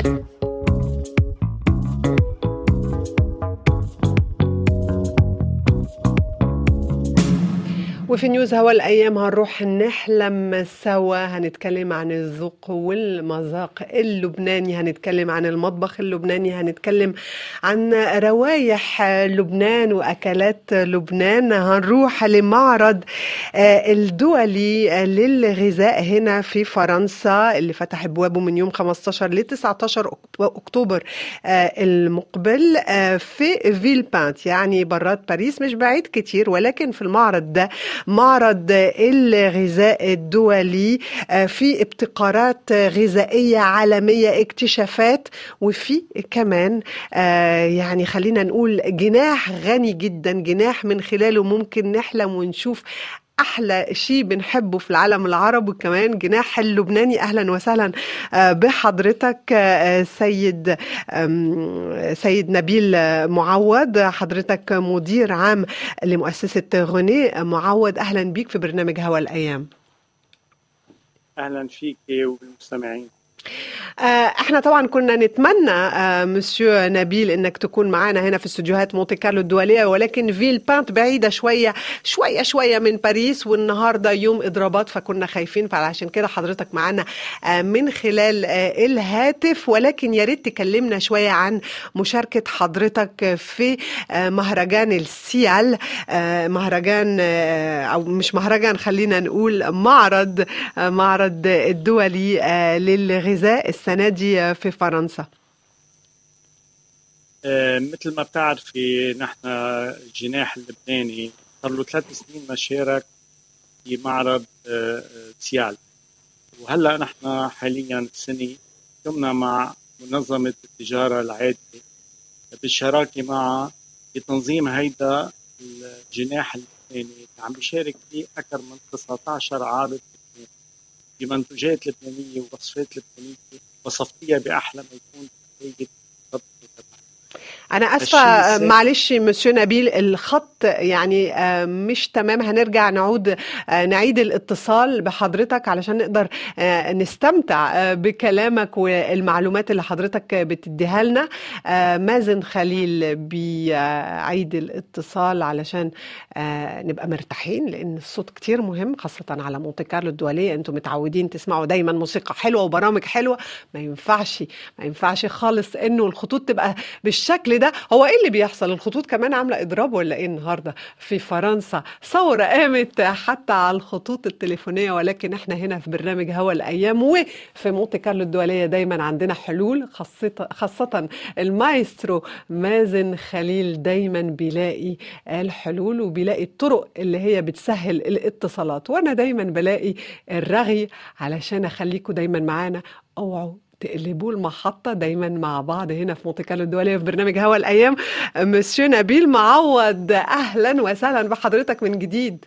وفي نيوز هوا الأيام هنروح نحلم سوا هنتكلم عن الذوق والمذاق اللبناني هنتكلم عن المطبخ اللبناني هنتكلم عن روايح لبنان وأكلات لبنان هنروح لمعرض آه، الدولي للغذاء هنا في فرنسا اللي فتح أبوابه من يوم 15 ل 19 أكتو- أكتوبر آه، المقبل آه، في فيل بانت يعني برات باريس مش بعيد كتير ولكن في المعرض ده معرض الغذاء الدولي آه، في ابتكارات غذائية عالمية اكتشافات وفي كمان آه، يعني خلينا نقول جناح غني جدا جناح من خلاله ممكن نحلم ونشوف احلى شيء بنحبه في العالم العربي وكمان جناح اللبناني اهلا وسهلا آه، بحضرتك آه، سيد آم، سيد نبيل معوض حضرتك مدير عام لمؤسسة غني معوض أهلا بيك في برنامج هوا الأيام اهلا فيك وبالمستمعين آه، احنا طبعا كنا نتمنى آه، مسيو نبيل انك تكون معنا هنا في استوديوهات مونتي كارلو الدوليه ولكن فيل بانت بعيده شويه شويه شويه من باريس والنهارده يوم اضرابات فكنا خايفين فعشان كده حضرتك معنا آه، من خلال آه، الهاتف ولكن يا ريت تكلمنا شويه عن مشاركه حضرتك في آه، مهرجان السيال آه، مهرجان آه، او مش مهرجان خلينا نقول معرض آه، معرض الدولي آه، للغذاء السنه دي آه، في فرنسا آه، مثل ما بتعرفي نحن الجناح اللبناني صار له ثلاث سنين ما شارك في معرض آه، آه، سيال وهلا نحن حاليا السنه قمنا مع منظمه التجاره العادله بالشراكه مع بتنظيم هيدا الجناح اللبناني اللي عم بيشارك فيه اكثر من 19 عارض لبناني بمنتوجات لبنانيه ووصفات لبنانيه وصفتيها باحلى ما يكون سيد انا الشيء اسفه آه، الثاني- معلش مسيو نبيل الخط يعني آه، مش تمام هنرجع نعود آه، نعيد الاتصال بحضرتك علشان نقدر آه، نستمتع آه، بكلامك والمعلومات اللي حضرتك بتديها لنا آه، مازن خليل بيعيد الاتصال علشان آه، نبقى مرتاحين لان الصوت كتير مهم خاصه على مونتي كارلو الدوليه انتم متعودين تسمعوا دايما موسيقى حلوه وبرامج حلوه ما ينفعش ما ينفعش خالص انه الخطوط تبقى بالشكل ده هو ايه اللي بيحصل الخطوط كمان عامله اضراب ولا ايه النهارده في فرنسا ثوره قامت حتى على الخطوط التليفونيه ولكن احنا هنا في برنامج هوا الايام وفي مونتي كارلو الدوليه دايما عندنا حلول خاصه خاصه المايسترو مازن خليل دايما بيلاقي الحلول وبيلاقي الطرق اللي هي بتسهل الاتصالات وانا دايما بلاقي الرغي علشان اخليكم دايما معانا اوعوا تقلبوا المحطة دايما مع بعض هنا في مونتي كارلو الدولية في برنامج هوا الأيام مسيو نبيل معوض أهلا وسهلا بحضرتك من جديد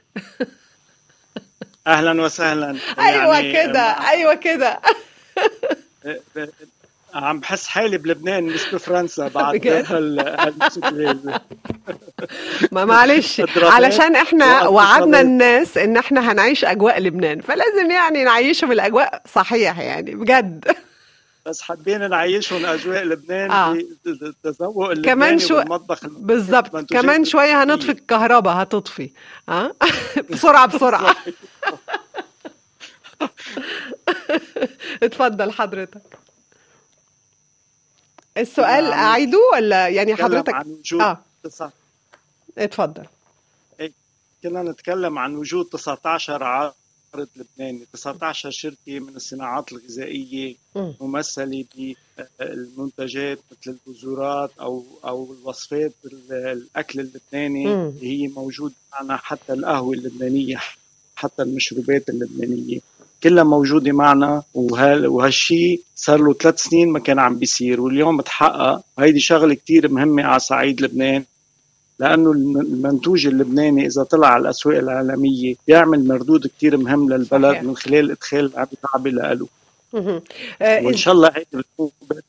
اهلا وسهلا أيوة يعني كده أيوة كده آه، آه، عم بحس حالي بلبنان مش بفرنسا بعد بجد؟ هال هالموسيقى ما معلش اضرابات علشان احنا وقت وعدنا اضرابات. الناس ان احنا هنعيش اجواء لبنان فلازم يعني نعيشهم الاجواء صحيح يعني بجد بس حابين نعيشهم اجواء لبنان آه. بالتذوق اللبناني كمان شو- والمطبخ اللبناني بالظبط والمنتوجات كمان شوية هنطفي اللبنانية. الكهرباء هتطفي ها بسرعة بسرعة اتفضل حضرتك السؤال نعم. أعيده ولا يعني نتكلم حضرتك عن وجود اه تسع- اتفضل كنا نتكلم عن وجود 19 عارض لبناني 19 شركة من الصناعات الغذائية مم. ممثلة بالمنتجات مثل البذورات أو أو الوصفات ال- الأكل اللبناني مم. اللي هي موجود معنا حتى القهوة اللبنانية حتى المشروبات اللبنانية كلها موجودة معنا وهال وهالشي صار له ثلاث سنين ما كان عم بيصير واليوم تحقق وهيدي شغلة كتير مهمة على صعيد لبنان لانه الم- المنتوج اللبناني اذا طلع على الاسواق العالميه بيعمل مردود كتير مهم للبلد صحيح. من خلال ادخال عبي له مهم. آه، وان إز- شاء الله هيك بتكون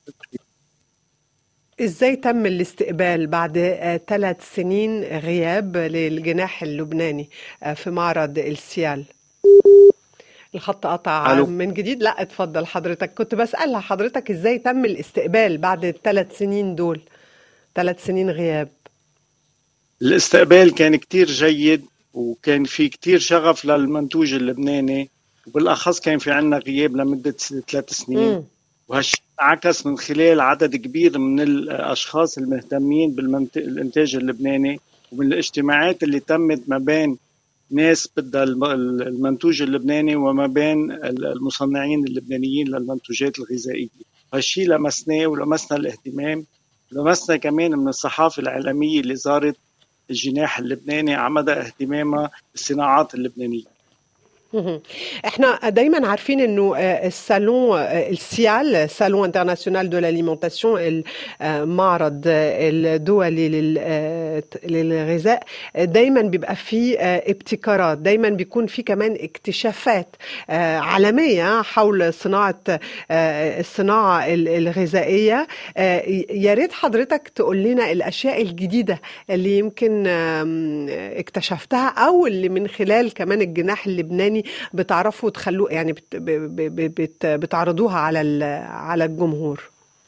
ازاي تم الاستقبال بعد آه، ثلاث سنين غياب للجناح اللبناني آه، في معرض السيال الخط قطع ألو. من جديد لا اتفضل حضرتك كنت بسأل حضرتك ازاي تم الاستقبال بعد الثلاث سنين دول ثلاث سنين غياب الاستقبال كان كتير جيد وكان في كتير شغف للمنتوج اللبناني وبالاخص كان في عنا غياب لمده ثلاث سنين مم. وهالشيء انعكس من خلال عدد كبير من الاشخاص المهتمين بالانتاج اللبناني ومن الاجتماعات اللي تمت ما بين ناس بدها الم- المنتوج اللبناني وما بين المصنعين اللبنانيين للمنتوجات الغذائيه هالشيء لمسناه ولمسنا الاهتمام لمسنا كمان من الصحافه العالميه اللي زارت الجناح اللبناني على مدى اهتمامها بالصناعات اللبنانيه مهم. احنا دايما عارفين انه آه، الصالون آه، السيال صالون انترناسيونال دو لاليمونتاسيون المعرض آه، الدولي لل- آه، للغذاء آه، دايما بيبقى فيه آه، ابتكارات دايما بيكون فيه كمان اكتشافات آه، عالمية حول صناعة آه، الصناعة ال- الغذائية آه، يا ريت حضرتك تقول لنا الأشياء الجديدة اللي يمكن آم، اكتشفتها أو اللي من خلال كمان الجناح اللبناني بتعرفوا تخلوه يعني بت ب- ب- بت بتعرضوها على ال- على الجمهور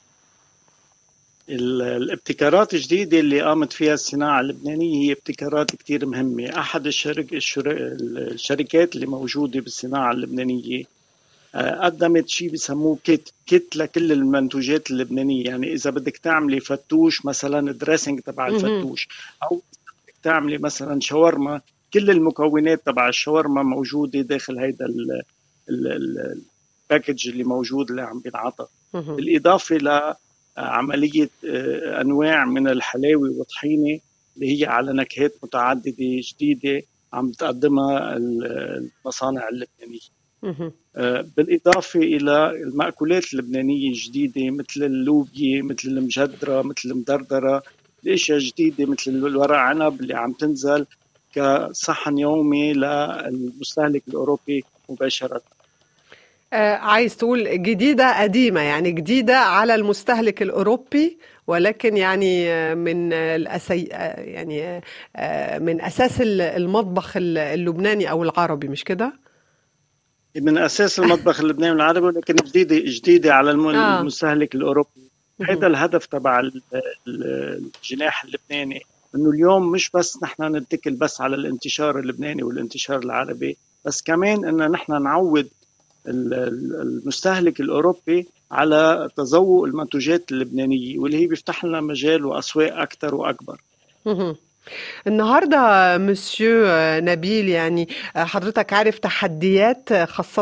ال- الابتكارات الجديدة اللي قامت فيها الصناعة اللبنانية هي ابتكارات كتير مهمة أحد الشرك الشر- الشركات اللي موجودة بالصناعة اللبنانية آه، قدمت شيء بسموه كيت كيت لكل المنتوجات اللبنانية يعني إذا بدك تعملي فتوش مثلا دريسنج تبع مهم. الفتوش أو إذا بدك تعملي مثلا شاورما كل المكونات تبع الشاورما موجودة داخل هيدا ال- ال- ال- الباكج اللي موجود اللي عم بينعطى مهم. بالإضافة لعملية آه، أنواع من الحلاوة والطحينة اللي هي على نكهات متعددة جديدة عم تقدمها ال- المصانع اللبنانية مهم. آه، بالإضافة إلى المأكولات اللبنانية الجديدة مثل اللوبية مثل المجدرة مثل المدردرة الأشياء جديدة مثل الورق عنب اللي عم تنزل كصحن يومي للمستهلك الأوروبي مباشرة آه، عايز تقول جديدة قديمة يعني جديدة على المستهلك الأوروبي ولكن يعني آه، من آه، الأسي... آه، يعني آه، من أساس ال- المطبخ ال- اللبناني أو العربي مش كده؟ من اساس المطبخ اللبناني والعربي ولكن جديده جديده على الم- آه. المستهلك الاوروبي هذا الهدف تبع ال- ال- الجناح اللبناني انه اليوم مش بس نحن نتكل بس على الانتشار اللبناني والانتشار العربي بس كمان ان نحن نعود ال- ال- المستهلك الاوروبي على تذوق المنتوجات اللبنانيه واللي هي بيفتح لنا مجال واسواق اكثر واكبر مهم. النهارده مسيو نبيل يعني حضرتك عارف تحديات خاصة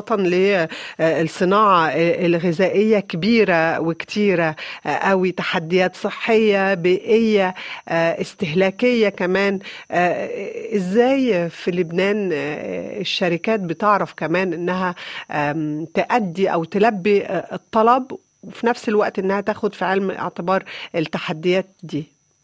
للصناعة الغذائية كبيرة وكتيرة قوي تحديات صحية بيئية استهلاكية كمان ازاي في لبنان الشركات بتعرف كمان انها تأدي او تلبي الطلب وفي نفس الوقت انها تاخد في علم اعتبار التحديات دي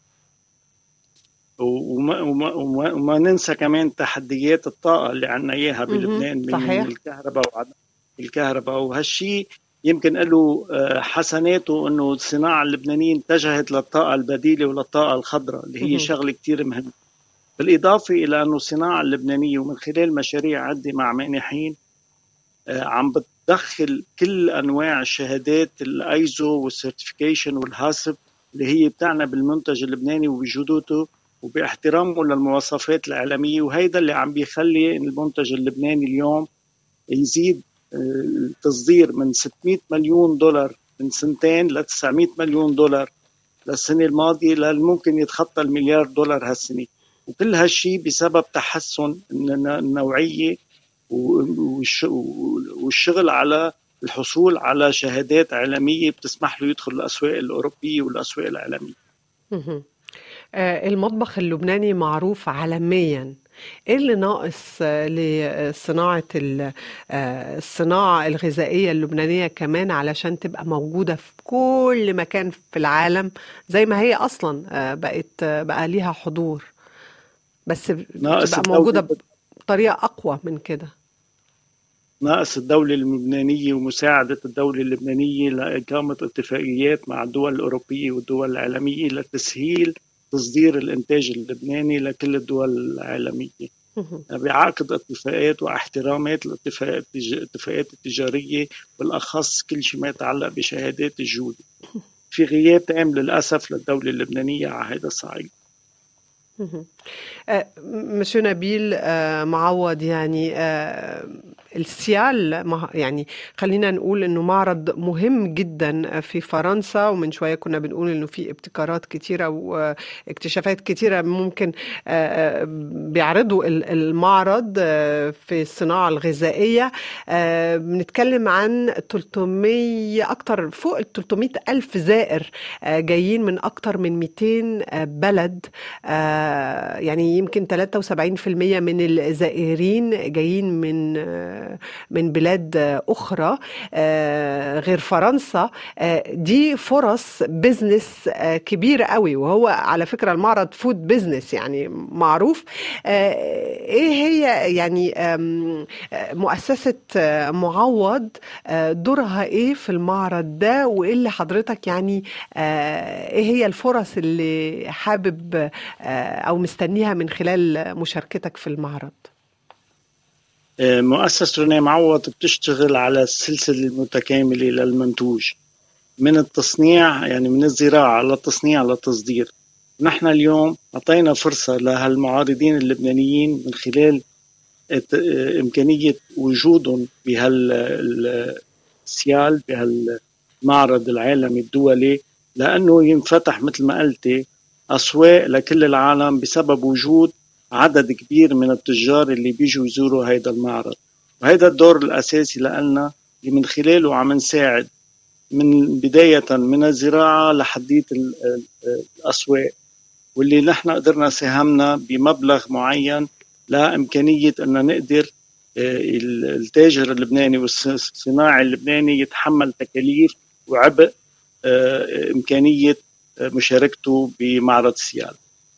وما, وما, وما, وما ننسى كمان تحديات الطاقة اللي عنا إياها مهم. بلبنان من صحيح. الكهرباء وعدم الكهرباء وهالشيء يمكن له آه، حسناته انه الصناعه اللبنانيه اتجهت للطاقه البديله وللطاقه الخضراء اللي هي مهم. شغله كثير مهمه بالاضافه الى انه الصناعه اللبنانيه ومن خلال مشاريع عده مع مانحين آه، عم بتدخل كل انواع الشهادات الايزو والسيرتيفيكيشن والهاسب اللي هي بتعنى بالمنتج اللبناني وبجودته وباحترامه للمواصفات العالميه وهيدا اللي عم بيخلي المنتج اللبناني اليوم يزيد آه، التصدير من 600 مليون دولار من سنتين ل 900 مليون دولار للسنه الماضيه لممكن يتخطى المليار دولار هالسنه وكل هالشيء بسبب تحسن الن- النوعيه والش- والشغل على الحصول على شهادات عالميه بتسمح له يدخل الاسواق الاوروبيه والاسواق العالميه مهم. آه، المطبخ اللبناني معروف عالميا ايه اللي ناقص آه، لصناعة ال- آه، الصناعة الغذائية اللبنانية كمان علشان تبقى موجودة في كل مكان في العالم زي ما هي أصلا آه، بقت آه، بقى ليها حضور بس ناقص تبقى الدولة موجودة بطريقة أقوى من كده ناقص الدولة اللبنانية ومساعدة الدولة اللبنانية لإقامة اتفاقيات مع الدول الأوروبية والدول العالمية لتسهيل تصدير الإنتاج اللبناني لكل الدول العالمية بعقد اتفاقات واحترامات الاتفاقات الاتفاقات التجاريه بالاخص كل شيء ما يتعلق بشهادات الجوده في غياب تام للاسف للدوله اللبنانيه على هذا الصعيد مسيو نبيل معوض يعني السيال يعني خلينا نقول انه معرض مهم جدا في فرنسا ومن شويه كنا بنقول انه في ابتكارات كتيره واكتشافات كتيره ممكن بيعرضوا المعرض في الصناعه الغذائيه بنتكلم عن 300 اكتر فوق ال 300 الف زائر جايين من اكتر من 200 بلد يعني يمكن 73% من الزائرين جايين من من بلاد اخرى غير فرنسا دي فرص بزنس كبيره قوي وهو على فكره المعرض فود بزنس يعني معروف ايه هي يعني مؤسسه معوض دورها ايه في المعرض ده وايه اللي حضرتك يعني ايه هي الفرص اللي حابب او مستنيها من خلال مشاركتك في المعرض مؤسسة روني معوض بتشتغل على السلسلة المتكاملة للمنتوج من التصنيع يعني من الزراعة للتصنيع للتصدير نحن اليوم أعطينا فرصة لهالمعارضين اللبنانيين من خلال إمكانية وجودهم بهالسيال بهالمعرض العالمي الدولي لأنه ينفتح مثل ما قلتي أسواق لكل العالم بسبب وجود عدد كبير من التجار اللي بيجوا يزوروا هيدا المعرض وهيدا الدور الأساسي لنا اللي من خلاله عم نساعد من بداية من الزراعة لحديت الأسواق واللي نحن قدرنا ساهمنا بمبلغ معين لإمكانية أن نقدر التاجر اللبناني والصناعي اللبناني يتحمل تكاليف وعبء إمكانية مشاركته بمعرض سيال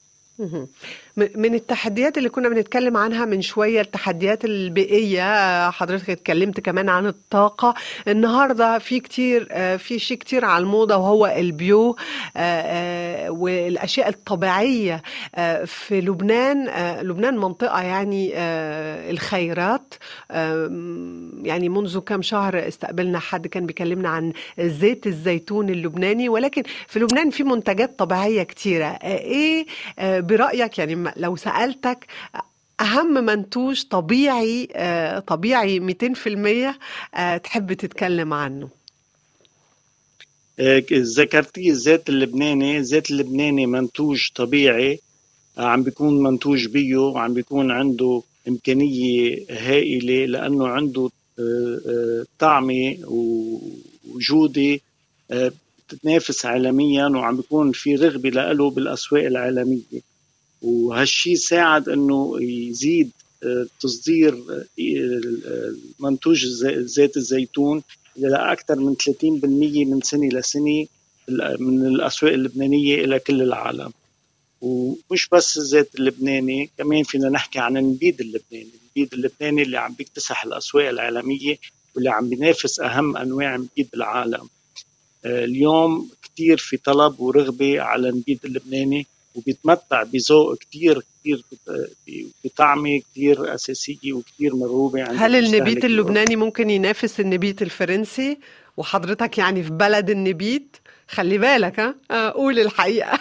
من التحديات اللي كنا بنتكلم عنها من شويه التحديات البيئيه حضرتك اتكلمت كمان عن الطاقه النهارده في كتير في شيء كتير على الموضه وهو البيو والاشياء الطبيعيه في لبنان لبنان منطقه يعني الخيرات يعني منذ كم شهر استقبلنا حد كان بيكلمنا عن زيت الزيتون اللبناني ولكن في لبنان في منتجات طبيعيه كتيره ايه برايك يعني لو سألتك أهم منتوج طبيعي طبيعي 200% تحب تتكلم عنه ذكرتي الزيت اللبناني الزيت اللبناني منتوج طبيعي عم بيكون منتوج بيو وعم بيكون عنده إمكانية هائلة لأنه عنده طعمة وجودة بتتنافس عالميا وعم بيكون في رغبة له بالأسواق العالمية وهالشيء ساعد انه يزيد تصدير منتوج زيت الزيتون الى اكثر من 30% من سنه لسنه من الاسواق اللبنانيه الى كل العالم ومش بس الزيت اللبناني كمان فينا نحكي عن النبيد اللبناني النبيد اللبناني اللي عم بيكتسح الاسواق العالميه واللي عم بينافس اهم انواع النبيد بالعالم اليوم كثير في طلب ورغبه على النبيد اللبناني وبيتمتع بذوق كثير كثير بطعمه كثير اساسيه وكثير مرغوبه عند هل النبيت اللبناني ممكن ينافس النبيت الفرنسي وحضرتك يعني في بلد النبيت خلي بالك ها قول الحقيقه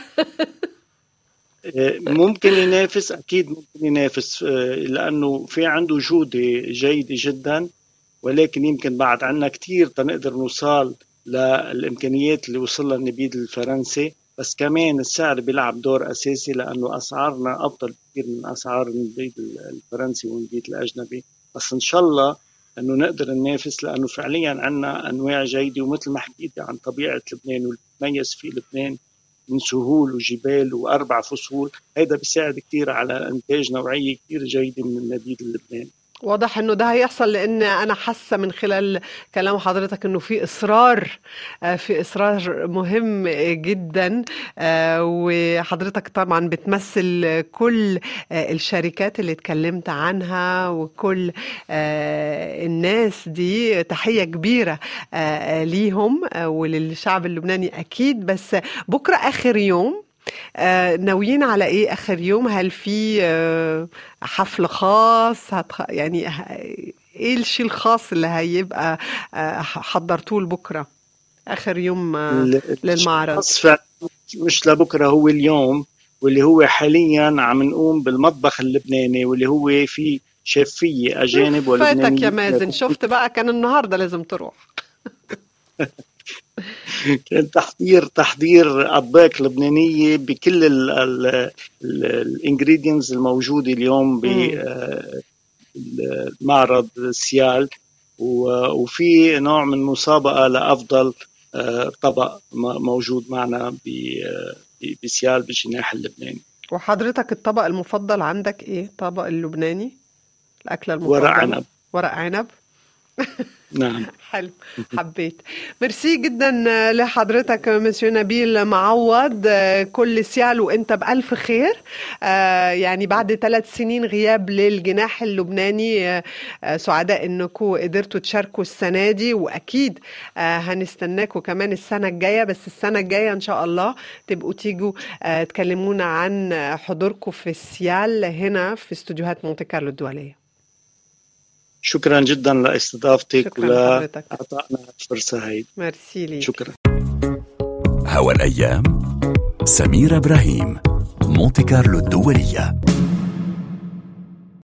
ممكن ينافس اكيد ممكن ينافس لانه في عنده جوده جيده جدا ولكن يمكن بعد عنا كثير تنقدر نوصل للامكانيات اللي وصل لها النبيد الفرنسي بس كمان السعر بيلعب دور اساسي لانه اسعارنا افضل كثير من اسعار النبيذ الفرنسي والنبيذ الاجنبي بس ان شاء الله انه نقدر ننافس لانه فعليا عندنا انواع جيده ومثل ما حكيت عن طبيعه لبنان واللي بتميز فيه لبنان من سهول وجبال واربع فصول هيدا بيساعد كثير على انتاج نوعيه كثير جيده من النبيذ اللبناني واضح انه ده هيحصل لان انا حاسه من خلال كلام حضرتك انه في اصرار في اصرار مهم جدا وحضرتك طبعا بتمثل كل الشركات اللي اتكلمت عنها وكل الناس دي تحيه كبيره ليهم وللشعب اللبناني اكيد بس بكره اخر يوم آه، ناويين على ايه اخر يوم هل في آه، حفل خاص هتخ... يعني ه- ايه الشيء الخاص اللي هيبقى آه، حضرتوه لبكره اخر يوم آه، ال- للمعرض الخاص فعلاً مش لبكره هو اليوم واللي هو حاليا عم نقوم بالمطبخ اللبناني واللي هو في شيفية أجانب فاتك يا ولبنانيين مازن شفت بقى كان النهارده لازم تروح كان تحضير تحضير اطباق لبنانيه بكل الانجريدينتس الموجوده اليوم مم. بمعرض سيال و- وفي نوع من مسابقه لافضل آه، طبق م- موجود معنا ب- ب- بسيال بالجناح اللبناني وحضرتك الطبق المفضل عندك ايه طبق اللبناني الأكلة ورق المفضلة عنب ورق عنب نعم حلو حبيت ميرسي جدا لحضرتك مسيو نبيل معوض كل سيال وانت بألف خير آه، يعني بعد ثلاث سنين غياب للجناح اللبناني آه، آه، سعداء انكم قدرتوا تشاركوا السنة دي واكيد آه، هنستناكم كمان السنة الجاية بس السنة الجاية ان شاء الله تبقوا تيجوا آه، تكلمونا عن حضوركم في السيال هنا في استوديوهات مونte كارلو الدولية شكرا جدا لاستضافتك شكرا لحضرتك ولاعطائنا الفرصه هي ميرسي ليك شكرا هوا الأيام سمير إبراهيم مونتي كارلو الدولية